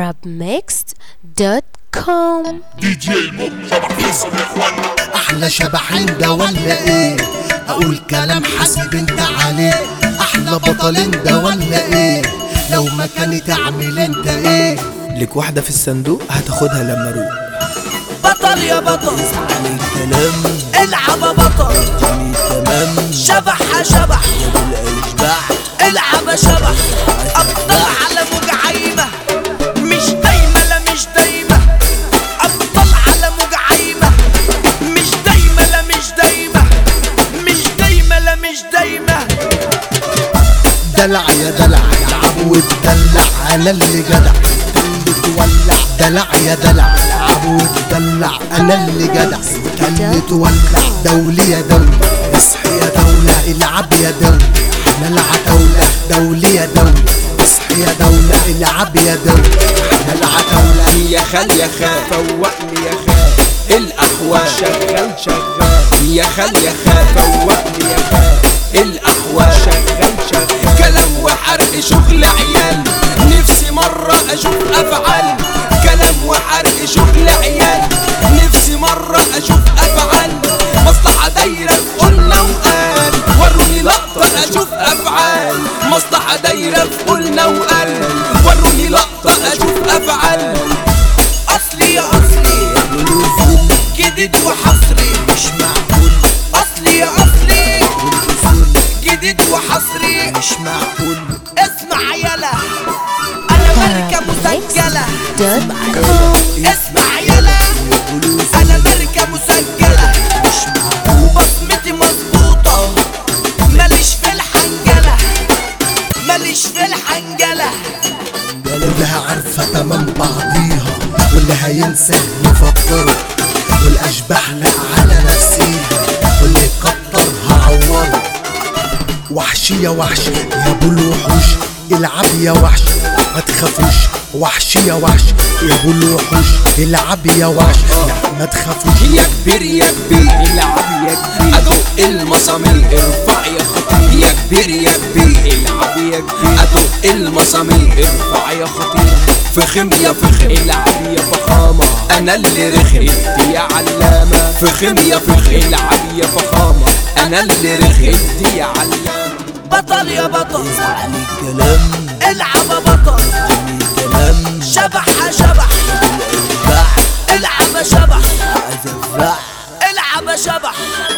arabmixed.com دي جي الموب شبح حسن يا اخوانا احلى شبحين ده ولا ايه اقول كلام حسب انت عليه احلى بطلين ده ولا ايه لو ما كانت تعمل انت ايه لك واحدة في الصندوق هتاخدها لما اروح بطل يا بطل الكلام العب يا بطل جميل تمام شبح يا شبح الاشباع العب يا شبح ابطال على موج عايمة مش دايمة لا مش دايمة ابطال على موج عايمة مش دايمة لا مش دايمة مش دايمة لا مش دايمة دلع يا دلع العب وتدلع انا اللي جدع اللي تولع دلع يا دلع العب وتدلع انا اللي جدع اللي تولع دولي يا دولي اصحي يا دولة العب يا دولي احنا العتاولة دولي يا دولي اصحي يا دولة العب يا دولي احنا العتاولة يا خال يا خال فوقني يا خال الاحوال شغال شغال يا خال يا خال فوقني يا خال الاحوال شغال شغال كلام وحرق شغل عيال نفسي مرة اشوف افعال كلام وحرق شغل عيال نفسي مرة اشوف افعال مصلحة دايرة قلنا وقال وروني لقطة اشوف افعال مصلحة دايرة في قلنا وقال وروني لقطة اشوف افعال اصلي يا اصلي جديد وحصري مش معقول اصلي يا اصلي جديد وحصري مش معقول اسمع يلا انا ملكة مسجلة arabmixed.com اسمع يلا انا ملكة مسجلة بصمتي مظبوطة ماليش في الحنجلة ماليش في الحنجلة كلها عارفة تمام بعضيها واللي هينسى نفكره والأشباح لا على نفسيها واللي يكتر هعوره وحش يا وحش يا ابو الوحوش العب يا وحش ما تخافوش وحش يا وحش يا ابو الوحوش العب يا وحش لا ما تخافوش يا كبير يا كبير العب يا كبير ادق المسامير ارفع يا خطير يا كبير يا كبير العب يا كبير ادق المسامير ارفع يا خطير فخم يا فخم العب يا فخامة انا اللي رخم ادي يا علامة فخم يا فخم العب يا فخامة انا اللي رخم ادي يا علامة بطل يا بطل الكلام العب يا بطل الكلام شبح يا شبح العب يا شبح العب يا شبح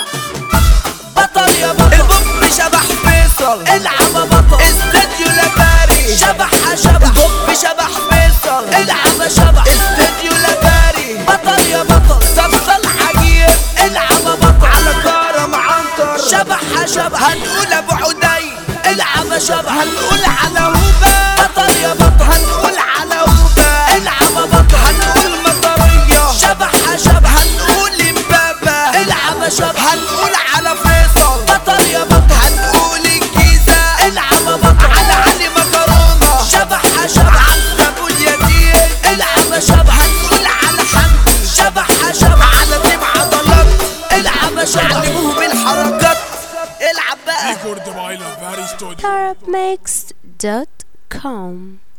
بطل يا بطل البوب شبح فيصل العب يا بطل استوديو لباري شبح يا شبح البوب شبح فيصل العب يا شبح استوديو لباري بطل يا بطل تفضل عجيب العب يا بطل على كرم عنتر شبح يا شبح هنقول ابو عدي العب يا شبح هنقول على هوبا بطل يا بطل هنقول على هوبا العب يا بطل هنقول مطريه شبح يا شبح هنقول امبابة العب يا شبح هنقول على فيصل بطل يا بطل هنقول الجيزة العب يا بطل على علي مكرونة شبح يا شبح عبد ابو اليتيم العب يا شبح هنقول على حمدي شبح يا شبح على تيم عضلات العب يا شبح علموهم الحركات العب بقى arabmixed.com